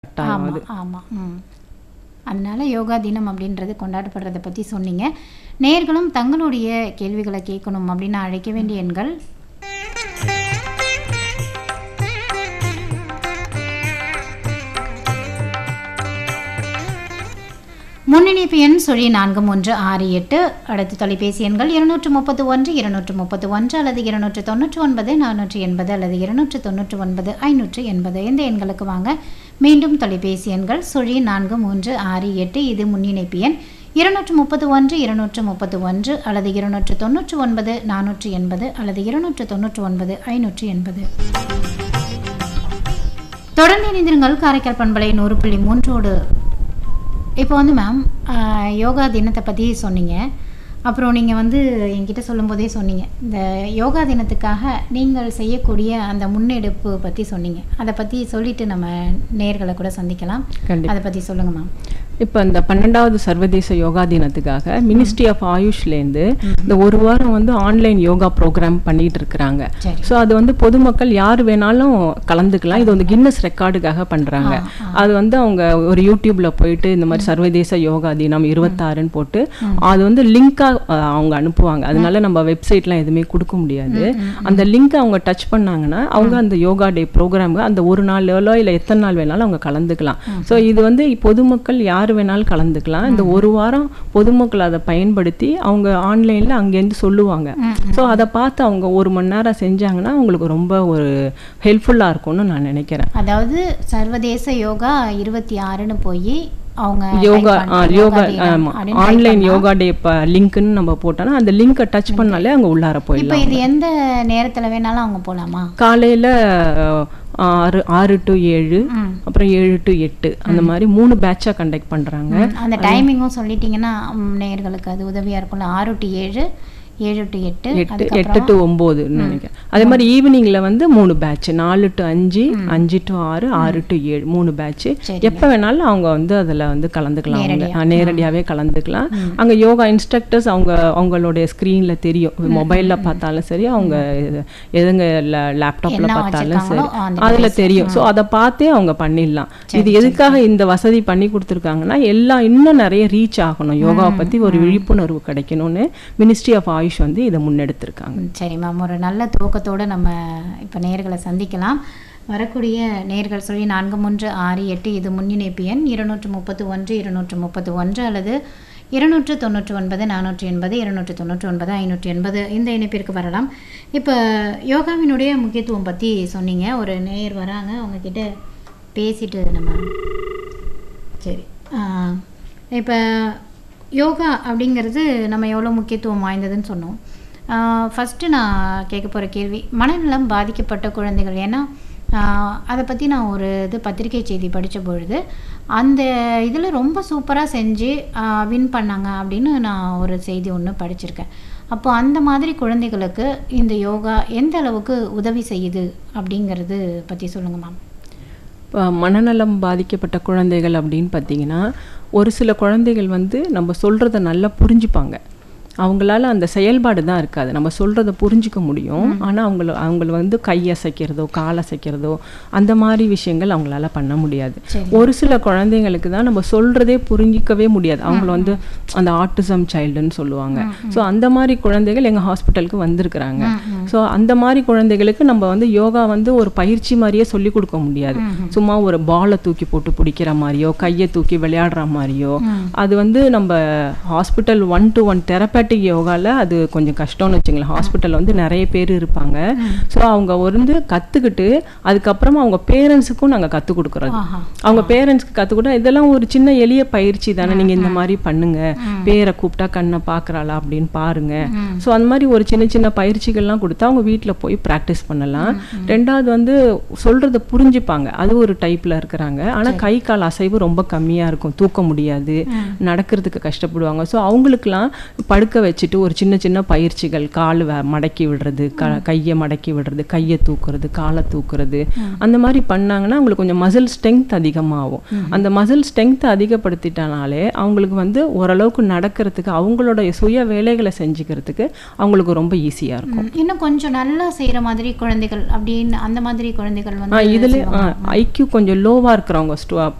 கட்டாயம் அது ஆமாம் ஆமாம் ம் அதனால யோகா தினம் அப்படின்றது கொண்டாடப்படுறதை பற்றி சொன்னீங்க நேர்களும் தங்களுடைய கேள்விகளை கேட்கணும் அப்படின்னு அழைக்க வேண்டிய எண்கள் முன்னிணைப்பு எண் சுழி நான்கு மூன்று ஆறு எட்டு அடுத்த தொலைபேசி எண்கள் இருநூற்று முப்பத்து ஒன்று இருநூற்று முப்பத்து ஒன்று அல்லது இருநூற்று தொண்ணூற்று ஒன்பது நானூற்று எண்பது அல்லது இருநூற்று தொண்ணூற்று ஒன்பது ஐநூற்று எண்பது இந்த எண்களுக்கு வாங்க மீண்டும் தொலைபேசி எண்கள் சுழி நான்கு மூன்று ஆறு எட்டு இது முன்னிணைப்பு எண் இருநூற்று முப்பத்து ஒன்று இருநூற்று முப்பத்து ஒன்று அல்லது இருநூற்று தொண்ணூற்று ஒன்பது நானூற்று எண்பது அல்லது இருநூற்று தொண்ணூற்று ஒன்பது ஐநூற்று எண்பது தொடர்ந்து இணைந்திருங்கள் காரைக்கால் பண்பலை நூறு புள்ளி மூன்றோடு இப்போ வந்து மேம் யோகா தினத்தை பற்றி சொன்னீங்க அப்புறம் நீங்கள் வந்து என்கிட்ட சொல்லும்போதே சொன்னீங்க இந்த யோகா தினத்துக்காக நீங்கள் செய்யக்கூடிய அந்த முன்னெடுப்பு பற்றி சொன்னீங்க அதை பற்றி சொல்லிட்டு நம்ம நேர்களை கூட சந்திக்கலாம் கண்டிப்பா அதை பற்றி சொல்லுங்கள் மேம் இப்போ இந்த பன்னெண்டாவது சர்வதேச யோகா தினத்துக்காக மினிஸ்ட்ரி ஆஃப் ஆயுஷ்லேருந்து இந்த ஒரு வாரம் வந்து ஆன்லைன் யோகா ப்ரோக்ராம் பண்ணிட்டு இருக்கிறாங்க சரி ஸோ அது வந்து பொதுமக்கள் யார் வேணாலும் கலந்துக்கலாம் இது வந்து கின்னஸ் ரெக்கார்டுக்காக பண்றாங்க அது வந்து அவங்க ஒரு யூடியூப்ல போயிட்டு இந்த மாதிரி சர்வதேச யோகா தினம் இருபத்தாறுன்னு போட்டு அது வந்து லிங்கா அவங்க அனுப்புவாங்க அதனால நம்ம வெப்சைட்லாம் எதுவுமே கொடுக்க முடியாது அந்த லிங்க் அவங்க டச் பண்ணாங்கன்னா அவங்க அந்த யோகா டே ப்ரோக்ராமுக்கு அந்த ஒரு நாள் இல்லை எத்தனை நாள் வேணாலும் அவங்க கலந்துக்கலாம் ஸோ இது வந்து பொதுமக்கள் யார் வேணாலும் கலந்துக்கலாம் இந்த ஒரு வாரம் பொதுமக்கள் அதை பயன்படுத்தி அவங்க ஆன்லைன்ல அங்கேருந்து சொல்லுவாங்க ஸோ அதை பார்த்து அவங்க ஒரு மணி நேரம் செஞ்சாங்கன்னா அவங்களுக்கு ரொம்ப ஒரு ஹெல்ப்ஃபுல்லாக இருக்கும்னு நான் நினைக்கிறேன் அதாவது சர்வதேச யோகா இருபத்தி ஆறுன்னு போய் அவங்க யோகா type ஆ, பண்ணி, யோகா தினம் ஆமா அப்படின்னு type ஆன்லைன் பண்ணா, யோகா டே லிங்க்னு நம்ம போட்டோம்னா அந்த லிங்கை டச் பண்ணாலே அவங்க உள்ளார இப்போ போயிடலாம் இது எந்த நேரத்துல வேணாலும் அவங்க போலாமா காலையில அஹ், ஆறு ஆறு டு ஏழு ம். அப்புறம் ஏழு டு எட்டு அந்த மாதிரி மூணு பேட்சா கண்டக்ட் பண்றாங்க ம், அந்த டைமிங்கும் சொல்லிட்டீங்கன்னா ம், நேயர்களுக்கு அது உதவியா இருக்கும்ல ஆறு டு ஏழு ஏழு டு எட்டு எட்டு எட்டு டு ஒம்போதுன்னு நினைக்கிறேன் அதே மாதிரி ஈவினிங்ல வந்து மூணு பேட்ச் நாலு டு அஞ்சு அஞ்சு டு ஆறு ஆறு டு ஏழு மூணு பேட்ச் சரிங்க. எப்ப வேணாலும் அவங்க வந்து அதுல வந்து கலந்துக்கலாம் அவங்க நேரடியா. ஆ, நேரடியாவே கலந்துக்கலாம் அங்க யோகா இன்ஸ்ட்ரக்டர்ஸ் அவங்க அவங்களுடைய ஸ்க்ரீன்ல தெரியும் மொபைல்ல பார்த்தாலும் சரி அவங்க எது- எதுங்க லேப்டாப்ல என்ன பார்த்தாலும் சரி வச்சிருக்காங்களோ அந்த அதுல தெரியும் ஸோ அதை பார்த்தே அவங்க பண்ணிடலாம் இது எதுக்காக இந்த வசதி பண்ணி கொடுத்துருக்காங்கன்னா எல்லாம் இன்னும் நிறைய ரீச் ஆகணும் யோகாவை பத்தி ஒரு விழிப்புணர்வு கிடைக்கணும்னு மினிஸ்ட்ரி ஆஃப் ஆயுஷ் வந்து இதை முன்னெடுத்திருக்காங்க ம், சரி மேம் ஒரு நல்ல துவக்கத்தோட நம்ம இப்போ நேர்களை சந்திக்கலாம் வரக்கூடிய நேர்கள் சொல்லி நான்கு மூன்று ஆறு எட்டு இது முன்னிணைப்பு எண் இருநூற்று முப்பத்து ஒன்று இருநூற்று முப்பத்து ஒன்று அல்லது இருநூற்று தொண்ணூற்று ஒன்பது நானூற்றி எண்பது இருநூற்று தொண்ணூற்றி ஒன்பது ஐநூற்றி எண்பது இந்த இணைப்பிற்கு வரலாம் இப்போ யோகாவினுடைய முக்கியத்துவம் பற்றி சொன்னீங்க ஒரு நேயர் வராங்க அவங்கக்கிட்ட பேசிட்டு நம்ம சரி இப்போ யோகா அப்படிங்கிறது நம்ம எவ்வளோ முக்கியத்துவம் வாய்ந்ததுன்னு சொன்னோம் ஃபஸ்ட்டு நான் கேட்க போகிற கேள்வி மனநலம் பாதிக்கப்பட்ட குழந்தைகள் ஏன்னா ஆஹ் அதை பற்றி நான் ஒரு இது பத்திரிகை செய்தி படித்த பொழுது அந்த இதில் ரொம்ப சூப்பராக செஞ்சு வின் பண்ணாங்க அப்படின்னு நான் ஒரு செய்தி ஒன்று படிச்சிருக்கேன் அப்போ அந்த மாதிரி குழந்தைகளுக்கு இந்த யோகா எந்த அளவுக்கு உதவி செய்யுது அப்படிங்கிறது பற்றி சொல்லுங்கள் மேம் இப்போ மனநலம் பாதிக்கப்பட்ட குழந்தைகள் அப்படின்னு பார்த்தீங்கன்னா ஒரு சில குழந்தைகள் வந்து நம்ம சொல்கிறத நல்லா புரிஞ்சுப்பாங்க அவங்களால அந்த செயல்பாடு தான் இருக்காது நம்ம சொல்கிறத புரிஞ்சுக்க முடியும் ஆனால் அவங்கள அவங்கள வந்து கை அசைக்கிறதோ கால் அசைக்கிறதோ அந்த மாதிரி விஷயங்கள் அவங்களால பண்ண முடியாது சரி. ஒரு சில குழந்தைங்களுக்கு தான் நம்ம சொல்கிறதே புரிஞ்சிக்கவே முடியாது அவங்கள வந்து அந்த ஆட்டிசம் சைல்டுன்னு சொல்லுவாங்க ஸோ அந்த மாதிரி குழந்தைகள் எங்கள் ஹாஸ்பிட்டலுக்கு வந்திருக்கிறாங்க ஸோ அந்த மாதிரி குழந்தைகளுக்கு நம்ம வந்து யோகா வந்து ஒரு பயிற்சி மாதிரியே சொல்லி கொடுக்க முடியாது சும்மா ஒரு பாலை தூக்கி போட்டு பிடிக்கிற மாதிரியோ கையை தூக்கி விளையாடுற மாதிரியோ அது வந்து நம்ம hospital one to one therapeutic யோகால அது கொஞ்சம் கஷ்டம்னு வச்சுங்களேன் ஹாஸ்பிட்டல் வந்து நிறைய பேர் இருப்பாங்க ஸோ அவங்க வந்து கற்றுக்கிட்டு அதுக்கப்புறமா அவங்க பேரண்ட்ஸுக்கும் நாங்கள் கற்றுக் கொடுக்குறது ஆஹா அவங்க பேரண்ட்ஸ்க்கு கற்றுக் கொடுத்தா இதெல்லாம் ஒரு சின்ன எளிய பயிற்சி தானே நீங்கள் இந்த மாதிரி பண்ணுங்க பேரை கூப்பிட்டா கண்ணை பார்க்குறாளா அப்படின்னு பாருங்க ஸோ அந்த மாதிரி ஒரு சின்ன சின்ன பயிற்சிகள்லாம் கொடுத்தா அவங்க வீட்டில் போய் ப்ராக்டிஸ் பண்ணலாம் ரெண்டாவது வந்து சொல்றத புரிஞ்சுப்பாங்க அது ஒரு டைப்ல இருக்கிறாங்க ஆனால் கை கால் அசைவு ரொம்ப கம்மியா இருக்கும் தூக்க முடியாது நடக்கிறதுக்கு கஷ்டப்படுவாங்க ஸோ அவங்களுக்குலாம் படுக்க படுக்க வச்சுட்டு ஒரு சின்ன சின்ன பயிற்சிகள் கால் வ- மடக்கி விடுறது க கையை மடக்கி விடுறது கையை தூக்குறது காலை தூக்குறது அந்த மாதிரி பண்ணாங்கன்னா அவங்களுக்கு கொஞ்சம் மசில் ஸ்ட்ரென்த் அதிகமாகும் அந்த மசில் ஸ்ட்ரென்த் அதிகப்படுத்திட்டனாலே அவங்களுக்கு வந்து ஓரளவுக்கு நடக்கிறதுக்கு அவங்களோட சுய வேலைகளை செஞ்சுக்கிறதுக்கு அவங்களுக்கு ரொம்ப ஈஸியாக இருக்கும் ம், இன்னும் கொஞ்சம் நல்லா செய்யற மாதிரி குழந்தைகள் அப்படின்னு அந்த மாதிரி குழந்தைகள் ஆ வந்து இதுல ஐக்யூ கொஞ்சம் லோவாக இருக்கிறவங்க ஸ்டூ